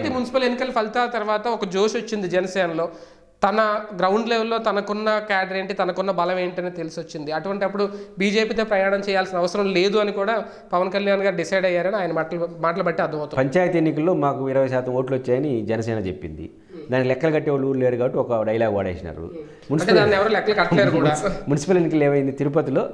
Panchayat municipal ఎన్నికల ఫలితాల తర్వాత ఒక జోష్ వచ్చింది జనసేనలో తన గ్రౌండ్ లెవెల్లో తనకున్న క్యాడర్ ఏంటి తనకున్న బలం ఏంటని తెలిసి వచ్చింది అటువంటి అప్పుడు బీజేపీతో ప్రయాణం చేయాల్సిన అవసరం లేదు అని కూడా పవన్ కళ్యాణ్ గారు డిసైడ్ అయ్యారని ఆయన మాటలు మాటలు బట్టి అర్థమవుతుంది పంచాయతీ ఎన్నికల్లో మాకు ఇరవై శాతం ఓట్లు వచ్చాయని జనసేన చెప్పింది దానికి లెక్కలు కట్టే వాళ్ళు ఊరు లేరు కాబట్టి ఒక డైలాగ్ వాడేసినారు అంటే దాన్ని ఎవరు లెక్కలు కట్టలేరు కూడా మున్సిపల్ ఎన్నికలు ఏమైంది తిరుపతిలో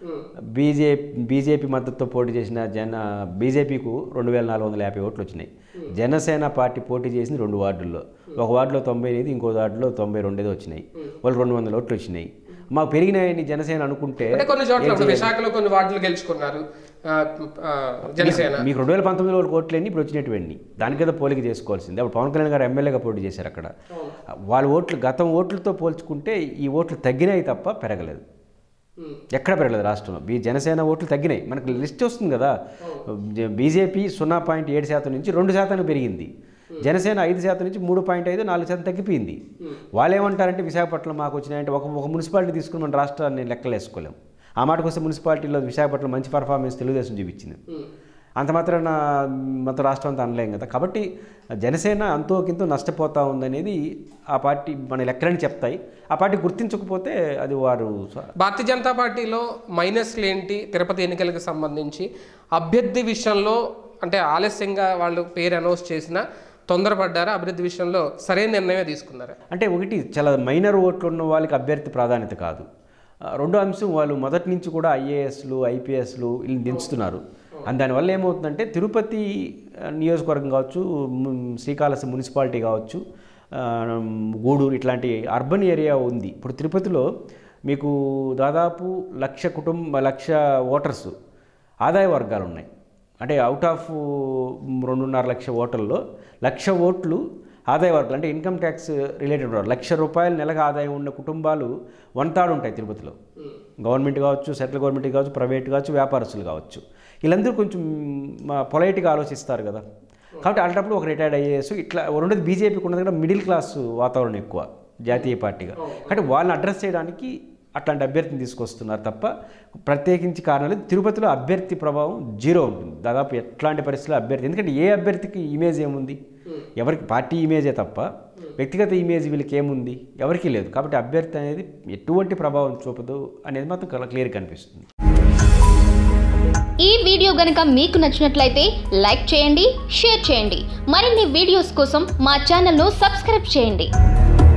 బీజేపీ బీజేపీ మద్దతుతో పోటీ చేసిన జన బీజేపీకు రెండు వేల నాలుగు వందల యాభై ఓట్లు వచ్చినాయి జనసేన పార్టీ పోటీ చేసింది రెండు వార్డుల్లో ఒక వార్డులో తొంభై ఎనిమిది ఇంకో వార్డులో తొంభై రెండేది వచ్చినాయి వాళ్ళు రెండు వందల ఓట్లు వచ్చినాయి మాకు పెరిగినాయని జనసేన అనుకుంటే అంటే కొన్ని చోట్ల ఇప్పుడు విశాఖలో కొన్ని వార్డులు గెలుచుకున్నారు ఆ, ఆ, జనసేన మీకు రెండు వేల పంతొమ్మిదిలో ఓట్లు ఎన్ని ఇప్పుడు వచ్చినటువంటి దాని కదా పోలిక చేసుకోవాల్సింది అప్పుడు పవన్ కళ్యాణ్ గారు ఎమ్మెల్యేగా పోటీ చేశారు అక్కడ వాళ్ళ ఓట్లు గతం ఓట్లతో పోల్చుకుంటే ఈ ఓట్లు తగ్గినాయి తప్ప పెరగలేదు ఉమ్. ఎక్కడ పెరగలేదు రాష్ట్రంలో బీ జనసేన ఓట్లు తగ్గినాయి మనకు లిస్ట్ వస్తుంది కదా జ- బీజేపీ సున్నా పాయింట్ ఏడు శాతం నుంచి రెండు శాతానికి పెరిగింది జనసేన ఐదు శాతం నుంచి మూడు పాయింట్ ఐదు నాలుగు శాతం తగ్గిపోయింది వాళ్ళు ఏమంటారంటే విశాఖపట్నం మాకు వచ్చినాయంటే ఒక ఒక మున్సిపాలిటీ తీసుకుని మన రాష్ట్రాన్ని లెక్కలు వేసుకోలేం ఆ మాటకు వస్తే మున్సిపాలిటీలో విశాఖపట్నం మంచి పర్ఫార్మెన్స్ తెలుగుదేశం చూపించింది ఉమ్. అంత మాత్రాన మొత్తం రాష్ట్రం అంతా అనలేం కదా కాబట్టి జనసేన అంతో కింతో నష్టపోతా ఉందనేది ఆ పార్టీ మన లెక్కలని చెప్తాయి ఆ పార్టీ గుర్తించకపోతే అది వారు స- భారతీయ జనతా పార్టీలో మైనస్లు ఏంటి తిరుపతి ఎన్నికలకు సంబంధించి అభ్యర్థి విషయంలో అంటే ఆలస్యంగా వాళ్ళు పేరు అనౌన్స్ చేసిన తొందరపడ్డారా అభివృద్ధి విషయంలో సరైన నిర్ణయమే తీసుకున్నారా అంటే ఒకటి చాలా మైనర్ ఓట్లు ఉన్న వాళ్ళకి అభ్యర్థి ప్రాధాన్యత కాదు ఆ, రెండో అంశం వాళ్ళు మొదటి నుంచి కూడా ఐఏఎస్లు ఐపీఎస్లు వీళ్ళని దించుతున్నారు అండ్ దానివల్ల ఏమవుతుందంటే తిరుపతి ఆ, నియోజకవర్గం కావచ్చు ము- శ్రీకాళహస్తి మున్సిపాలిటీ కావచ్చు ఆ, గూడూరు ఇట్లాంటి అర్బన్ ఏరియా ఉంది ఇప్పుడు తిరుపతిలో మీకు దాదాపు లక్ష కుటుంబ లక్ష ఓటర్స్ ఆదాయ వర్గాలు ఉన్నాయి అంటే అవుట్ ఆఫ్ రెండున్నర లక్ష ఓటర్లో లక్ష ఓట్లు ఆదాయ వర్గాలు అంటే ఇన్కమ్ ట్యాక్స్ రిలేటెడ్ లక్ష రూపాయల నెలకు ఆదాయం ఉన్న కుటుంబాలు వంతాడు ఉంటాయి తిరుపతిలో గవర్నమెంట్ కావచ్చు సెంట్రల్ గవర్నమెంట్ కావచ్చు ప్రైవేట్ కావచ్చు వ్యాపారస్తులు కావచ్చు వీళ్ళందరూ కొంచెం పొలైట్గా ఆలోచిస్తారు కదా కాబట్టి అలాంటప్పుడు ఒక రిటైర్డ్ ఐఏఎస్ ఇట్లా రెండోది బీజేపీకి ఉన్నది కూడా మిడిల్ క్లాస్ వాతావరణం ఎక్కువ జాతీయ పార్టీగా కాబట్టి వాళ్ళని అడ్రస్ చేయడానికి అట్లాంటి అభ్యర్థిని తీసుకొస్తున్నారు తప్ప ప్రత్యేకించి కారణం లేదు తిరుపతిలో అభ్యర్థి ప్రభావం జీరో ఉంటుంది దాదాపు ఎట్లాంటి పరిస్థితుల్లో అభ్యర్థి ఎందుకంటే ఏ అభ్యర్థికి ఇమేజ్ ఏముంది ఎవరికి పార్టీ ఇమేజే తప్ప వ్యక్తిగత ఇమేజ్ వీళ్ళకి ఏముంది ఎవరికీ లేదు కాబట్టి అభ్యర్థి అనేది ఎటువంటి ప్రభావం చూపదు అనేది మాత్రం క్లియర్ కనిపిస్తుంది ఈ వీడియో గనుక మీకు నచ్చినట్లయితే లైక్ చేయండి షేర్ చేయండి మరిన్ని వీడియోస్ కోసం మా ఛానల్ను సబ్స్క్రైబ్ చేయండి